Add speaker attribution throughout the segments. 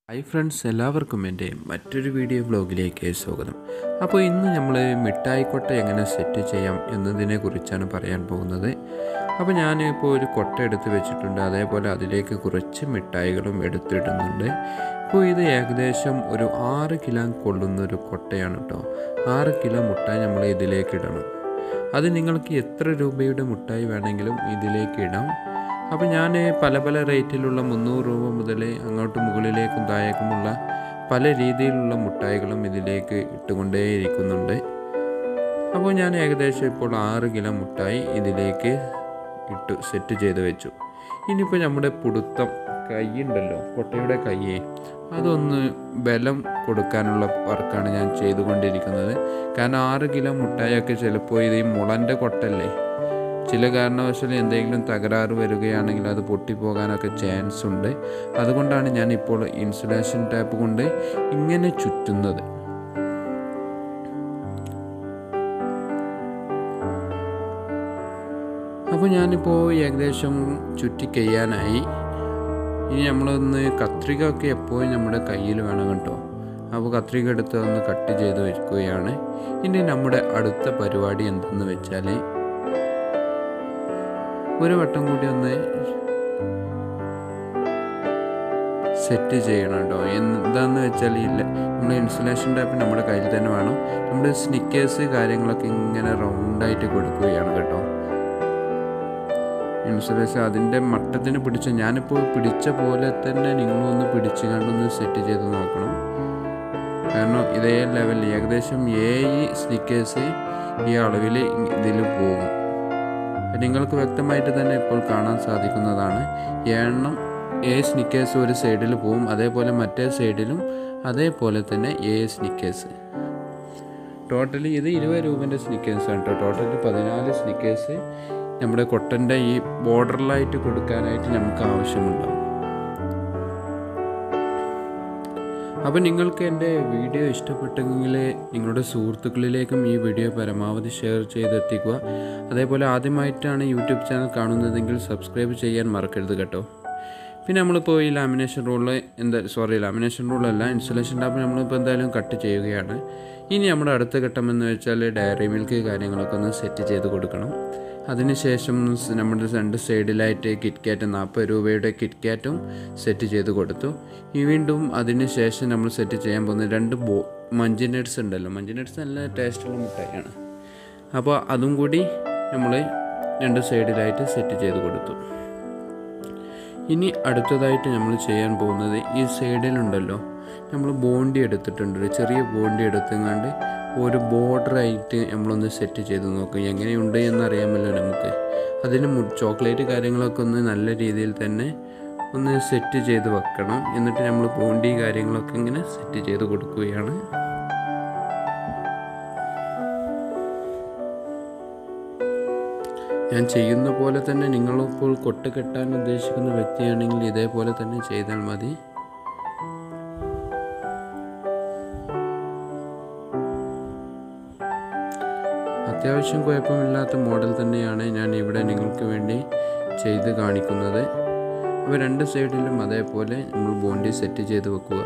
Speaker 1: Hi friends എല്ലാവർക്കും എൻ്റെ മറ്റൊരു വീഡിയോ ബ്ലോഗിലേക്ക് സ്വാഗതം അപ്പോൾ ഇന്ന് നമ്മൾ മിഠായിക്കൊട്ട എങ്ങനെ സെറ്റ് ചെയ്യാം എന്നതിനെ കുറിച്ചാണ് പറയാൻ പോകുന്നത് അപ്പോൾ ഞാൻ ഇപ്പോൾ ഒരു കൊട്ട എടുത്ത് വെച്ചിട്ടുണ്ട് അതേപോലെ അതിലേക്ക് കുറച്ച് മിഠായികളും എടുത്തിടുന്നുണ്ട് ഇപ്പോൾ ഇത് ഏകദേശം ഒരു ആറ് കിലോ കൊള്ളുന്ന ഒരു കൊട്ടയാണ് കേട്ടോ ആറ് കിലോ മുട്ടായി നമ്മൾ ഇതിലേക്ക് ഇടണം അത് നിങ്ങൾക്ക് എത്ര രൂപയുടെ മുട്ടായി വേണമെങ്കിലും ഇതിലേക്ക് ഇടാം അപ്പോൾ ഞാൻ പല പല റേറ്റിലുള്ള മുന്നൂറ് രൂപ മുതൽ അങ്ങോട്ട് മുകളിലേക്കും താഴേക്കുമുള്ള പല രീതിയിലുള്ള മുട്ടായികളും ഇതിലേക്ക് ഇട്ടുകൊണ്ടേയിരിക്കുന്നുണ്ട് അപ്പോൾ ഞാൻ ഏകദേശം ഇപ്പോൾ ആറ് കിലോ മുട്ടായി ഇതിലേക്ക് ഇട്ട് സെറ്റ് ചെയ്ത് വെച്ചു ഇനിയിപ്പോൾ നമ്മുടെ പുടുത്തം കൈയുണ്ടല്ലോ കൊട്ടയുടെ കൈ അതൊന്ന് ബലം കൊടുക്കാനുള്ള വർക്കാണ് ഞാൻ ചെയ്തുകൊണ്ടിരിക്കുന്നത് കാരണം ആറ് കിലോ മുട്ടായൊക്കെ ചിലപ്പോൾ ഇത് ഈ മുളൻ്റെ കൊട്ടല്ലേ ചില കാരണവശാൽ എന്തെങ്കിലും തകരാറ് വരികയാണെങ്കിൽ അത് പൊട്ടിപ്പോകാനൊക്കെ ചാൻസ് ഉണ്ട് അതുകൊണ്ടാണ് ഞാൻ ഇപ്പോൾ ഇൻസുലേഷൻ ടാപ്പ് കൊണ്ട് ഇങ്ങനെ ചുറ്റുന്നത് അപ്പോൾ ഞാനിപ്പോൾ ഏകദേശം ചുറ്റി കഴിയാനായി ഇനി നമ്മളൊന്ന് കത്രിക ഒക്കെ എപ്പോഴും നമ്മുടെ കയ്യിൽ വേണം കേട്ടോ അപ്പോൾ കത്രിക എടുത്ത് ഒന്ന് കട്ട് ചെയ്ത് വെക്കുകയാണ് ഇനി നമ്മുടെ അടുത്ത പരിപാടി എന്തെന്ന് വെച്ചാൽ ഒരു വട്ടം കൂടി ഒന്ന് സെറ്റ് ചെയ്യണം കേട്ടോ എന്താന്ന് വെച്ചാൽ ഇല്ല നമ്മൾ ഇൻസുലേഷൻ ടാപ്പ് നമ്മുടെ കയ്യിൽ തന്നെ വേണം നമ്മുടെ സ്നിക്കേഴ്സ് കാര്യങ്ങളൊക്കെ ഇങ്ങനെ റൗണ്ടായിട്ട് കൊടുക്കുകയാണ് കേട്ടോ ഇൻസുലേഷൻ അതിൻ്റെ മട്ടത്തിന് പിടിച്ച ഞാനിപ്പോൾ പിടിച്ച പോലെ തന്നെ നിങ്ങളൊന്ന് പിടിച്ച് കണ്ടൊന്ന് സെറ്റ് ചെയ്ത് നോക്കണം കാരണം ഇതേ ലെവലിൽ ഏകദേശം ഏഴ് സ്നിക്കേഴ്സ് ഈ അളവിൽ ഇതിൽ പോകും നിങ്ങൾക്ക് വ്യക്തമായിട്ട് തന്നെ ഇപ്പോൾ കാണാൻ സാധിക്കുന്നതാണ് എണ്ണം എ സ്നിക്കേഴ്സ് ഒരു സൈഡിൽ പോവും അതേപോലെ മറ്റേ സൈഡിലും അതേപോലെ തന്നെ എ സ്നിക്കേഴ്സ് ടോട്ടലി ഇത് ഇരുപത് രൂപൻ്റെ സ്നിക്കേഴ്സാണ് കേട്ടോ ടോട്ടലി പതിനാല് സ്നിക്കേഴ്സ് നമ്മുടെ കൊട്ടൻ്റെ ഈ ബോർഡറിലായിട്ട് കൊടുക്കാനായിട്ട് നമുക്ക് ആവശ്യമുണ്ടാവും അപ്പോൾ നിങ്ങൾക്ക് എൻ്റെ വീഡിയോ ഇഷ്ടപ്പെട്ടെങ്കിൽ നിങ്ങളുടെ സുഹൃത്തുക്കളിലേക്കും ഈ വീഡിയോ പരമാവധി ഷെയർ ചെയ്തെത്തിക്കുക അതേപോലെ ആദ്യമായിട്ടാണ് യൂട്യൂബ് ചാനൽ കാണുന്നതെങ്കിൽ സബ്സ്ക്രൈബ് ചെയ്യാൻ മറക്കരുത് കേട്ടോ പിന്നെ നമ്മളിപ്പോൾ ഈ ലാമിനേഷൻ റോള് എന്താ സോറി ലാമിനേഷൻ റോളല്ല ഇൻസുലേഷൻ ടാപ്പ് നമ്മളിപ്പോൾ എന്തായാലും കട്ട് ചെയ്യുകയാണ് ഇനി നമ്മുടെ അടുത്ത ഘട്ടം എന്ന് വെച്ചാൽ ഡയറി മിൽക്ക് കാര്യങ്ങളൊക്കെ ഒന്ന് സെറ്റ് ചെയ്ത് കൊടുക്കണം അതിനുശേഷം നമ്മുടെ രണ്ട് സൈഡിലായിട്ട് കിറ്റ് കാറ്റ് നാൽപ്പത് രൂപയുടെ കിറ്റ് കാറ്റും സെറ്റ് ചെയ്ത് കൊടുത്തു ഈ വീണ്ടും അതിന് ശേഷം നമ്മൾ സെറ്റ് ചെയ്യാൻ പോകുന്ന രണ്ട് ബോ മഞ്ചി നട്ട്സ് ഉണ്ടല്ലോ മഞ്ചി നട്ട്സ് നല്ല ടേസ്റ്റുള്ള മുട്ടായാണ് അപ്പോൾ അതും കൂടി നമ്മൾ രണ്ട് സൈഡിലായിട്ട് സെറ്റ് ചെയ്ത് കൊടുത്തു ഇനി അടുത്തതായിട്ട് നമ്മൾ ചെയ്യാൻ പോകുന്നത് ഈ സൈഡിലുണ്ടല്ലോ നമ്മൾ ബോണ്ടി എടുത്തിട്ടുണ്ട് ഒരു ചെറിയ ബോണ്ടി എടുത്തുകൊണ്ട് ഒരു ബോർഡറായിട്ട് നമ്മളൊന്ന് സെറ്റ് ചെയ്ത് നോക്കും എങ്ങനെയുണ്ട് എന്നറിയാമല്ലോ നമുക്ക് അതിന് ചോക്ലേറ്റ് കാര്യങ്ങളൊക്കെ ഒന്ന് നല്ല രീതിയിൽ തന്നെ ഒന്ന് സെറ്റ് ചെയ്ത് വെക്കണം എന്നിട്ട് നമ്മൾ ബോണ്ടി കാര്യങ്ങളൊക്കെ ഇങ്ങനെ സെറ്റ് ചെയ്ത് കൊടുക്കുകയാണ് ഞാൻ ചെയ്യുന്ന പോലെ തന്നെ നിങ്ങളിപ്പോൾ കൊട്ട് കെട്ടാൻ ഉദ്ദേശിക്കുന്ന വ്യക്തിയാണെങ്കിൽ ഇതേപോലെ തന്നെ ചെയ്താൽ മതി അത്യാവശ്യം കുഴപ്പമില്ലാത്ത മോഡൽ തന്നെയാണ് ഞാൻ ഇവിടെ നിങ്ങൾക്ക് വേണ്ടി ചെയ്ത് കാണിക്കുന്നത് അപ്പോൾ രണ്ട് സൈഡിലും അതേപോലെ നമ്മൾ ബോണ്ടി സെറ്റ് ചെയ്ത് വെക്കുക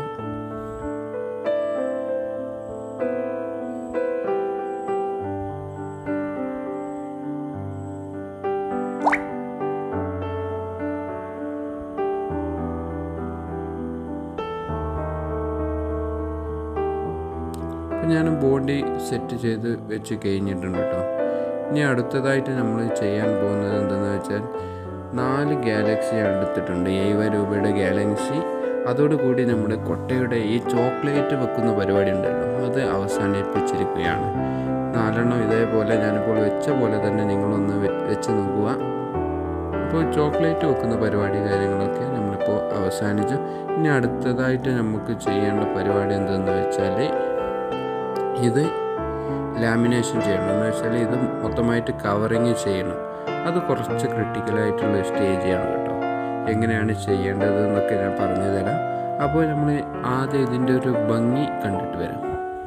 Speaker 1: അപ്പം ഞാൻ ബോഡി സെറ്റ് ചെയ്ത് വെച്ച് കഴിഞ്ഞിട്ടുണ്ട് കേട്ടോ ഇനി അടുത്തതായിട്ട് നമ്മൾ ചെയ്യാൻ പോകുന്നത് എന്തെന്ന് വെച്ചാൽ നാല് ഗാലക്സി എടുത്തിട്ടുണ്ട് എഴുപത് രൂപയുടെ ഗാലക്സി അതോടുകൂടി നമ്മുടെ കൊട്ടയുടെ ഈ ചോക്ലേറ്റ് വെക്കുന്ന പരിപാടി ഉണ്ടല്ലോ അത് അവസാനിപ്പിച്ചിരിക്കുകയാണ് നാലെണ്ണം ഇതേപോലെ ഞാനിപ്പോൾ വെച്ച പോലെ തന്നെ നിങ്ങളൊന്ന് വെച്ച് നോക്കുക അപ്പോൾ ചോക്ലേറ്റ് വെക്കുന്ന പരിപാടി കാര്യങ്ങളൊക്കെ നമ്മളിപ്പോൾ അവസാനിച്ചു ഇനി അടുത്തതായിട്ട് നമുക്ക് ചെയ്യേണ്ട പരിപാടി എന്തെന്ന് വെച്ചാൽ ഇത് ലാമിനേഷൻ ചെയ്യണം എന്ന് വെച്ചാൽ ഇത് മൊത്തമായിട്ട് കവറിങ് ചെയ്യണം അത് കുറച്ച് ക്രിട്ടിക്കലായിട്ടുള്ള സ്റ്റേജാണ് കേട്ടോ എങ്ങനെയാണ് ചെയ്യേണ്ടത് എന്നൊക്കെ ഞാൻ പറഞ്ഞു തരാം അപ്പോൾ നമ്മൾ ആദ്യം ഇതിൻ്റെ ഒരു ഭംഗി കണ്ടിട്ട് വരാം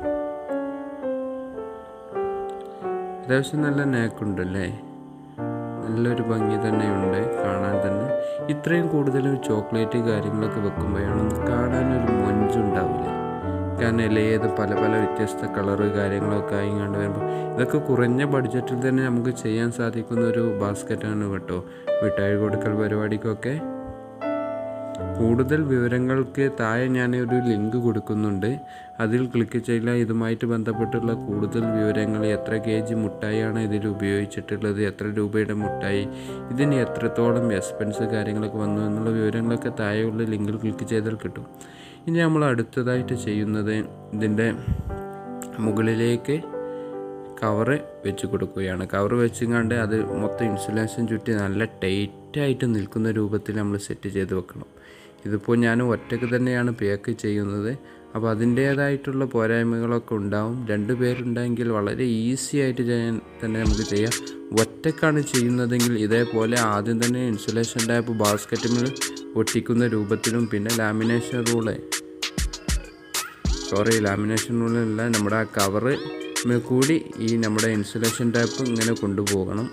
Speaker 1: അത്യാവശ്യം നല്ല നേക്കുണ്ടല്ലേ നല്ലൊരു ഭംഗി തന്നെയുണ്ട് കാണാൻ തന്നെ ഇത്രയും കൂടുതലും ചോക്ലേറ്റ് കാര്യങ്ങളൊക്കെ വെക്കുമ്പോഴാണ് ഒന്ന് കാണാനൊരു കാരണം ഇലയത് പല പല വ്യത്യസ്ത കളറ് കാര്യങ്ങളൊക്കെ ആയിങ്ങാണ്ട് വരുമ്പോൾ ഇതൊക്കെ കുറഞ്ഞ ബഡ്ജറ്റിൽ തന്നെ നമുക്ക് ചെയ്യാൻ സാധിക്കുന്ന ഒരു ബാസ്ക്കറ്റാണ് കേട്ടോ മിഠായി കൊടുക്കൽ പരിപാടിക്കൊക്കെ കൂടുതൽ വിവരങ്ങൾക്ക് താഴെ ഞാൻ ഒരു ലിങ്ക് കൊടുക്കുന്നുണ്ട് അതിൽ ക്ലിക്ക് ചെയ്താൽ ഇതുമായിട്ട് ബന്ധപ്പെട്ടുള്ള കൂടുതൽ വിവരങ്ങൾ എത്ര കെ ജി മുട്ടായിയാണ് ഇതിൽ ഉപയോഗിച്ചിട്ടുള്ളത് എത്ര രൂപയുടെ മുട്ടായി ഇതിന് എത്രത്തോളം എക്സ്പെൻസ് കാര്യങ്ങളൊക്കെ വന്നു എന്നുള്ള വിവരങ്ങളൊക്കെ താഴെയുള്ള ലിങ്കിൽ ക്ലിക്ക് ചെയ്താൽ കിട്ടും ഇനി നമ്മൾ അടുത്തതായിട്ട് ചെയ്യുന്നത് ഇതിൻ്റെ മുകളിലേക്ക് കവറ് വെച്ച് കൊടുക്കുകയാണ് കവർ വെച്ചുകൊണ്ട് അത് മൊത്തം ഇൻസുലേഷൻ ചുറ്റി നല്ല ടൈറ്റായിട്ട് നിൽക്കുന്ന രൂപത്തിൽ നമ്മൾ സെറ്റ് ചെയ്ത് വെക്കണം ഇതിപ്പോൾ ഞാൻ ഒറ്റയ്ക്ക് തന്നെയാണ് പേക്ക് ചെയ്യുന്നത് അപ്പോൾ അതിൻ്റേതായിട്ടുള്ള പോരായ്മകളൊക്കെ ഉണ്ടാവും രണ്ട് പേരുണ്ടെങ്കിൽ വളരെ ഈസി ആയിട്ട് ചെയ്യാൻ തന്നെ നമുക്ക് ചെയ്യാം ഒറ്റക്കാണ് ചെയ്യുന്നതെങ്കിൽ ഇതേപോലെ ആദ്യം തന്നെ ഇൻസുലേഷൻ ടാപ്പ് ബാസ്ക്കറ്റിൽ ഒട്ടിക്കുന്ന രൂപത്തിലും പിന്നെ ലാമിനേഷൻ റൂള് സോറി ലാമിനേഷൻ റൂളല്ല നമ്മുടെ ആ കവറ് കൂടി ഈ നമ്മുടെ ഇൻസുലേഷൻ ടാപ്പ് ഇങ്ങനെ കൊണ്ടുപോകണം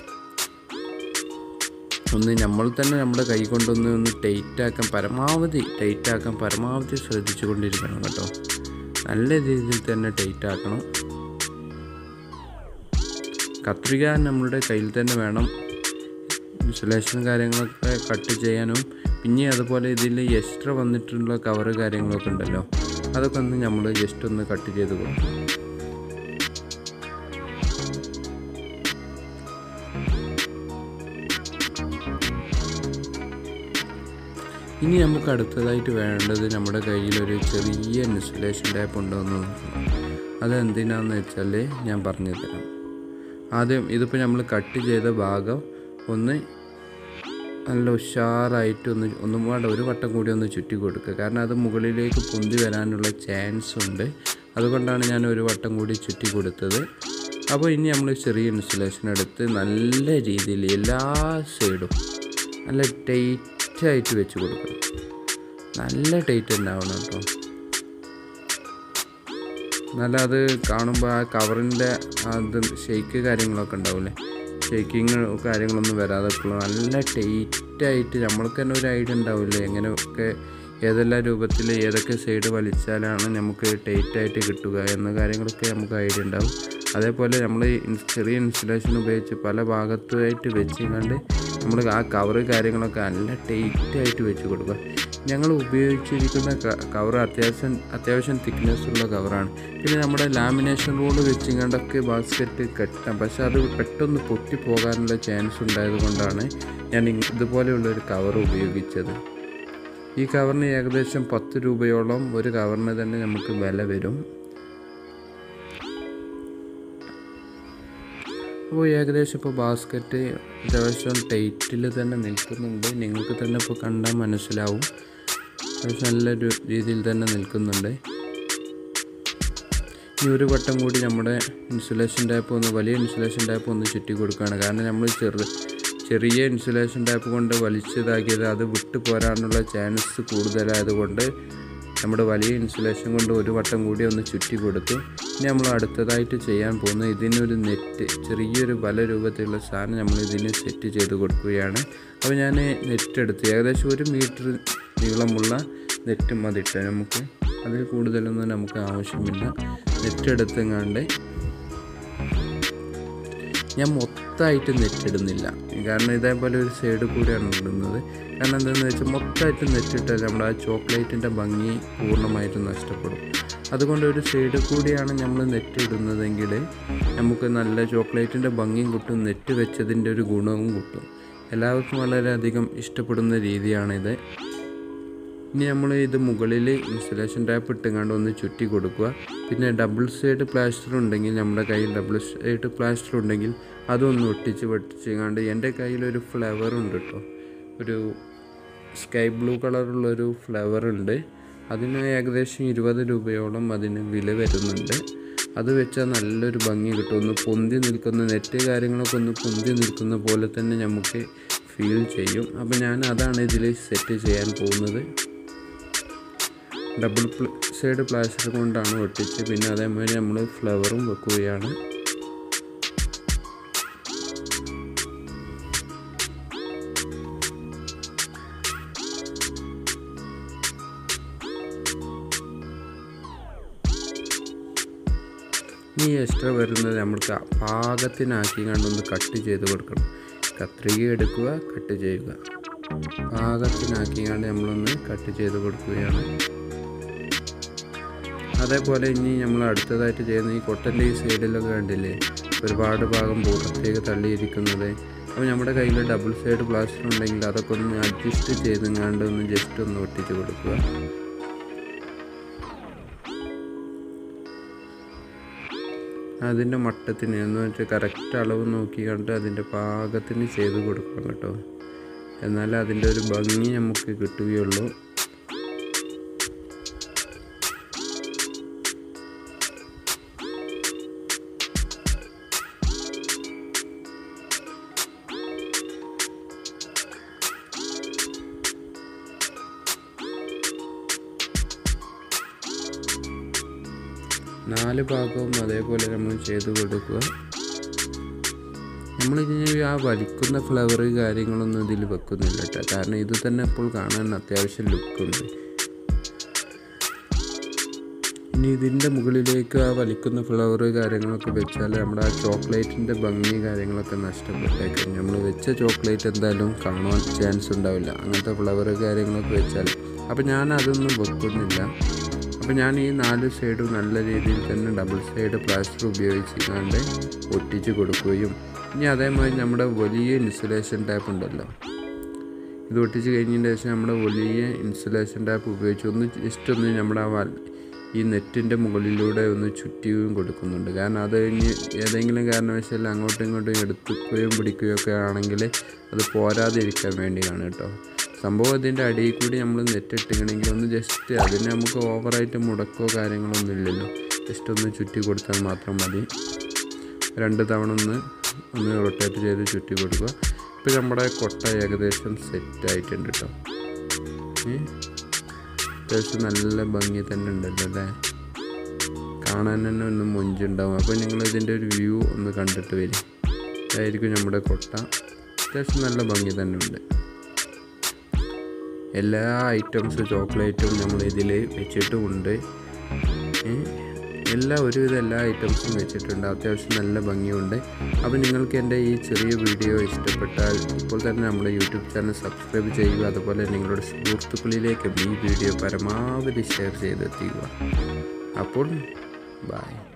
Speaker 1: ഒന്ന് നമ്മൾ തന്നെ നമ്മുടെ കൈ കൊണ്ടൊന്ന് ഒന്ന് ടൈറ്റാക്കാൻ പരമാവധി ടൈറ്റാക്കാൻ പരമാവധി ശ്രദ്ധിച്ചു കൊണ്ടിരിക്കണം കേട്ടോ നല്ല രീതിയിൽ തന്നെ ടൈറ്റാക്കണം കത്രിക നമ്മളുടെ കയ്യിൽ തന്നെ വേണം ഇൻസുലേഷൻ കാര്യങ്ങളൊക്കെ കട്ട് ചെയ്യാനും പിന്നെ അതുപോലെ ഇതിൽ എക്സ്ട്രാ വന്നിട്ടുള്ള കവറ് കാര്യങ്ങളൊക്കെ ഉണ്ടല്ലോ അതൊക്കെ ഒന്ന് നമ്മൾ ജസ്റ്റ് ഒന്ന് കട്ട് ചെയ്ത് കൊടുക്കും ഇനി നമുക്ക് അടുത്തതായിട്ട് വേണ്ടത് നമ്മുടെ കയ്യിലൊരു ചെറിയ ഇൻസുലേഷൻ ടാപ്പ് ഉണ്ടോ എന്ന് നോക്കണം അതെന്തിനാന്ന് വെച്ചാൽ ഞാൻ പറഞ്ഞു തരാം ആദ്യം ഇതിപ്പോൾ നമ്മൾ കട്ട് ചെയ്ത ഭാഗം ഒന്ന് നല്ല ഉഷാറായിട്ട് ഒന്ന് ഒന്നും വേണ്ട ഒരു വട്ടം കൂടി ഒന്ന് ചുറ്റി കൊടുക്കുക കാരണം അത് മുകളിലേക്ക് പൊന്തി വരാനുള്ള ചാൻസ് ഉണ്ട് അതുകൊണ്ടാണ് ഞാൻ ഒരു വട്ടം കൂടി ചുറ്റി കൊടുത്തത് അപ്പോൾ ഇനി നമ്മൾ ചെറിയ ഇൻസുലേഷൻ എടുത്ത് നല്ല രീതിയിൽ എല്ലാ സൈഡും നല്ല ടൈറ്റായിട്ട് വെച്ച് കൊടുക്കണം നല്ല ടൈറ്റ് ഉണ്ടാവണം കേട്ടോ നല്ല അത് കാണുമ്പോൾ ആ കവറിൻ്റെ അത് ഷെയ്ക്ക് കാര്യങ്ങളൊക്കെ ഉണ്ടാവില്ലേ ഷെയ്ക്കിങ് കാര്യങ്ങളൊന്നും വരാതെ നല്ല ടൈറ്റായിട്ട് നമ്മൾക്ക് തന്നെ ഒരു ഐഡിയ ഉണ്ടാവില്ലേ എങ്ങനെയൊക്കെ ഏതെല്ലാം രൂപത്തിൽ ഏതൊക്കെ സൈഡ് വലിച്ചാലാണ് നമുക്ക് ടൈറ്റായിട്ട് കിട്ടുക എന്ന കാര്യങ്ങളൊക്കെ നമുക്ക് ഐഡിയ ഉണ്ടാവും അതേപോലെ നമ്മൾ ചെറിയ ഇൻസുലേഷൻ ഉപയോഗിച്ച് പല ഭാഗത്തുമായിട്ട് വെച്ച് കണ്ട് നമ്മൾ ആ കവറ് കാര്യങ്ങളൊക്കെ നല്ല ടൈറ്റായിട്ട് വെച്ച് കൊടുക്കുക ഞങ്ങൾ ഉപയോഗിച്ചിരിക്കുന്ന കവർ അത്യാവശ്യം അത്യാവശ്യം തിക്നെസ് ഉള്ള കവറാണ് പിന്നെ നമ്മുടെ ലാമിനേഷൻ റോഡ് വെച്ചിങ്ങണ്ടൊക്കെ ബാസ്ക്കറ്റ് കെട്ടാം പക്ഷെ അത് പെട്ടെന്ന് പൊട്ടിപ്പോകാനുള്ള ചാൻസ് ഉണ്ടായത് കൊണ്ടാണ് ഞാൻ ഇതുപോലെയുള്ള ഒരു കവർ ഉപയോഗിച്ചത് ഈ കവറിന് ഏകദേശം പത്ത് രൂപയോളം ഒരു കവറിന് തന്നെ നമുക്ക് വില വരും അപ്പോൾ ഏകദേശം ഇപ്പോൾ ബാസ്ക്കറ്റ് അത്യാവശ്യം ടൈറ്റിൽ തന്നെ നിൽക്കുന്നുണ്ട് നിങ്ങൾക്ക് തന്നെ ഇപ്പോൾ കണ്ടാൽ മനസ്സിലാവും അത്യാവശ്യം നല്ല രീതിയിൽ തന്നെ നിൽക്കുന്നുണ്ട് ഈ ഒരു വട്ടം കൂടി നമ്മുടെ ഇൻസുലേഷൻ ടാപ്പ് ഒന്ന് വലിയ ഇൻസുലേഷൻ ടാപ്പ് ഒന്ന് ചുറ്റി കൊടുക്കുകയാണ് കാരണം നമ്മൾ ചെറു ചെറിയ ഇൻസുലേഷൻ ടാപ്പ് കൊണ്ട് വലിച്ചതാക്കിയത് അത് വിട്ടു പോരാനുള്ള ചാൻസ് കൂടുതലായതുകൊണ്ട് നമ്മുടെ വലിയ ഇൻസുലേഷൻ കൊണ്ട് ഒരു വട്ടം കൂടി ഒന്ന് ചുറ്റി കൊടുത്തു ഇനി നമ്മൾ അടുത്തതായിട്ട് ചെയ്യാൻ പോകുന്നത് ഇതിനൊരു നെറ്റ് ചെറിയൊരു പല രൂപത്തിലുള്ള സാധനം നമ്മൾ ഇതിന് സെറ്റ് ചെയ്ത് കൊടുക്കുകയാണ് അപ്പോൾ ഞാൻ നെറ്റ് എടുത്ത് ഏകദേശം ഒരു മീറ്റർ നീളമുള്ള നെറ്റ് മതിട്ട് നമുക്ക് അതിൽ കൂടുതലൊന്നും നമുക്ക് ആവശ്യമില്ല നെറ്റ് എടുത്തെങ്ങാണ്ട് ഞാൻ മൊത്തമായിട്ട് നെറ്റ് ഇടുന്നില്ല കാരണം ഇതേപോലെ ഒരു സൈഡ് കൂടിയാണ് ഇടുന്നത് കാരണം എന്താണെന്ന് വെച്ചാൽ മൊത്തമായിട്ട് നെറ്റ് ഇട്ടാൽ നമ്മുടെ ആ ചോക്ലേറ്റിൻ്റെ ഭംഗി പൂർണ്ണമായിട്ട് നഷ്ടപ്പെടും അതുകൊണ്ട് ഒരു സൈഡ് കൂടിയാണ് നമ്മൾ നെറ്റ് ഇടുന്നതെങ്കിൽ നമുക്ക് നല്ല ചോക്ലേറ്റിൻ്റെ ഭംഗിയും കിട്ടും നെറ്റ് വെച്ചതിൻ്റെ ഒരു ഗുണവും കിട്ടും എല്ലാവർക്കും വളരെയധികം ഇഷ്ടപ്പെടുന്ന രീതിയാണിത് ഇനി നമ്മൾ ഇത് മുകളിൽ ഇൻസുലേഷൻ ടാപ്പ് ഇട്ടുകൊണ്ട് ഒന്ന് ചുറ്റി കൊടുക്കുക പിന്നെ ഡബിൾ സൈഡ് പ്ലാസ്റ്റർ ഉണ്ടെങ്കിൽ നമ്മുടെ കയ്യിൽ ഡബിൾ സൈഡ് പ്ലാസ്റ്റർ ഉണ്ടെങ്കിൽ അതൊന്ന് ഒട്ടിച്ച് വെട്ടിച്ചുകൊണ്ട് എൻ്റെ കയ്യിൽ ഒരു ഫ്ലവർ ഉണ്ട് കേട്ടോ ഒരു സ്കൈ ബ്ലൂ കളറുള്ളൊരു ഫ്ലവർ ഉണ്ട് അതിന് ഏകദേശം ഇരുപത് രൂപയോളം അതിന് വില വരുന്നുണ്ട് അത് വെച്ചാൽ നല്ലൊരു ഭംഗി കിട്ടും ഒന്ന് പൊന്തി നിൽക്കുന്ന നെറ്റ് കാര്യങ്ങളൊക്കെ ഒന്ന് പൊന്തി നിൽക്കുന്ന പോലെ തന്നെ നമുക്ക് ഫീൽ ചെയ്യും അപ്പോൾ ഞാൻ അതാണ് ഇതിൽ സെറ്റ് ചെയ്യാൻ പോകുന്നത് ഡബിൾ സൈഡ് പ്ലാസ്റ്റർ കൊണ്ടാണ് ഒട്ടിച്ച് പിന്നെ അതേമാതിരി നമ്മൾ ഫ്ലവറും വെക്കുകയാണ് ഇനി എക്സ്ട്രാ വരുന്നത് നമുക്ക് പാകത്തിനാക്കി കണ്ടൊന്ന് കട്ട് ചെയ്ത് കൊടുക്കണം കത്രിക എടുക്കുക കട്ട് ചെയ്യുക പാകത്തിനാക്കി കണ്ട് നമ്മളൊന്ന് കട്ട് ചെയ്ത് കൊടുക്കുകയാണ് അതേപോലെ ഇനി നമ്മൾ അടുത്തതായിട്ട് ചെയ്യുന്ന ഈ കൊട്ടൻ്റെ ഈ സൈഡിലൊക്കെ കണ്ടില്ലേ ഒരുപാട് ഭാഗം പുറത്തേക്ക് തള്ളിയിരിക്കുന്നത് അപ്പോൾ നമ്മുടെ കയ്യിൽ ഡബിൾ സൈഡ് പ്ലാസ്റ്റർ ഉണ്ടെങ്കിൽ അതൊക്കെ ഒന്ന് അഡ്ജസ്റ്റ് ചെയ്തെങ്ങാണ്ട് ഒന്ന് ജസ്റ്റ് ഒന്ന് ഒട്ടിച്ച് കൊടുക്കുക അതിൻ്റെ മട്ടത്തിന് എന്ന് വെച്ചാൽ കറക്റ്റ് അളവ് നോക്കി കണ്ട് അതിൻ്റെ പാകത്തിന് ചെയ്ത് കൊടുക്കണം കേട്ടോ എന്നാലേ അതിൻ്റെ ഒരു ഭംഗി നമുക്ക് കിട്ടുകയുള്ളൂ നാല് ഭാഗവും അതേപോലെ നമ്മൾ ചെയ്ത് കൊടുക്കുക നമ്മളിനി ആ വലിക്കുന്ന ഫ്ലവർ കാര്യങ്ങളൊന്നും ഇതിൽ വെക്കുന്നില്ല കേട്ടോ കാരണം ഇത് തന്നെ ഇപ്പോൾ കാണാൻ അത്യാവശ്യം ലുക്കുണ്ട് ഇനി ഇതിൻ്റെ മുകളിലേക്ക് ആ വലിക്കുന്ന ഫ്ലവർ കാര്യങ്ങളൊക്കെ വെച്ചാൽ നമ്മുടെ ആ ചോക്ലേറ്റിൻ്റെ ഭംഗി കാര്യങ്ങളൊക്കെ നഷ്ടപ്പെട്ടേക്കും നമ്മൾ വെച്ച ചോക്ലേറ്റ് എന്തായാലും കാണുവാൻ ചാൻസ് ഉണ്ടാവില്ല അങ്ങനത്തെ ഫ്ലവർ കാര്യങ്ങളൊക്കെ വെച്ചാൽ അപ്പോൾ ഞാൻ അതൊന്നും വെക്കുന്നില്ല അപ്പോൾ ഞാൻ ഈ നാല് സൈഡും നല്ല രീതിയിൽ തന്നെ ഡബിൾ സൈഡ് പ്ലാസ്റ്റർ ഉപയോഗിച്ചുകൊണ്ട് ഒട്ടിച്ച് കൊടുക്കുകയും ഇനി അതേമാതിരി നമ്മുടെ വലിയ ഇൻസുലേഷൻ ടാപ്പ് ഉണ്ടല്ലോ ഇത് ഒട്ടിച്ച് കഴിഞ്ഞതിന് ശേഷം നമ്മുടെ വലിയ ഇൻസുലേഷൻ ടാപ്പ് ഉപയോഗിച്ച് ഒന്ന് ജസ്റ്റ് ഒന്ന് നമ്മുടെ ആ വൽ ഈ നെറ്റിൻ്റെ മുകളിലൂടെ ഒന്ന് ചുറ്റിയും കൊടുക്കുന്നുണ്ട് കാരണം അത് കഴിഞ്ഞ് ഏതെങ്കിലും കാരണവശാൽ അങ്ങോട്ടും ഇങ്ങോട്ടും എടുക്കുകയും പിടിക്കുകയോ ഒക്കെ ആണെങ്കിൽ അത് പോരാതിരിക്കാൻ വേണ്ടിയാണ് കേട്ടോ സംഭവം അതിൻ്റെ അടിയിൽ കൂടി നമ്മൾ നെറ്റ് ഇട്ടിക്കണമെങ്കിൽ ഒന്ന് ജസ്റ്റ് അതിന് നമുക്ക് ഓവറായിട്ട് മുടക്കോ കാര്യങ്ങളൊന്നും ഇല്ലല്ലോ ജസ്റ്റ് ഒന്ന് ചുറ്റി കൊടുത്താൽ മാത്രം മതി രണ്ട് തവണ ഒന്ന് ഒന്ന് റൊട്ടേറ്റ് ചെയ്ത് ചുറ്റി കൊടുക്കുക ഇപ്പോൾ നമ്മുടെ കൊട്ട ഏകദേശം സെറ്റ് ആയിട്ടുണ്ട് കേട്ടോ ഏ? അത്യാവശ്യം നല്ല ഭംഗി തന്നെ ഉണ്ടല്ലോ അല്ലേ കാണാൻ തന്നെ ഒന്ന് മൊഞ്ചുണ്ടാവും അപ്പോൾ നിങ്ങൾ ഇതിൻ്റെ ഒരു വ്യൂ ഒന്ന് കണ്ടിട്ട് വരും ഇതായിരിക്കും നമ്മുടെ കൊട്ട അത്യാവശ്യം നല്ല ഭംഗി തന്നെ ഉണ്ട് എല്ലാ ഐറ്റംസ് ചോക്ലേറ്റും നമ്മൾ ഇതിൽ വെച്ചിട്ടുമുണ്ട് ഏ? എല്ലാ ഒരുവിധം എല്ലാ ഐറ്റംസും വെച്ചിട്ടുണ്ട് അത്യാവശ്യം നല്ല ഭംഗിയുണ്ട് അപ്പോൾ നിങ്ങൾക്ക് എൻ്റെ ഈ ചെറിയ വീഡിയോ ഇഷ്ടപ്പെട്ടാൽ ഇപ്പോൾ തന്നെ നമ്മുടെ യൂട്യൂബ് ചാനൽ സബ്സ്ക്രൈബ് ചെയ്യുക അതുപോലെ നിങ്ങളുടെ സുഹൃത്തുക്കളിലേക്കും ഈ വീഡിയോ പരമാവധി ഷെയർ ചെയ്തെത്തിക്കുക അപ്പോൾ ബൈ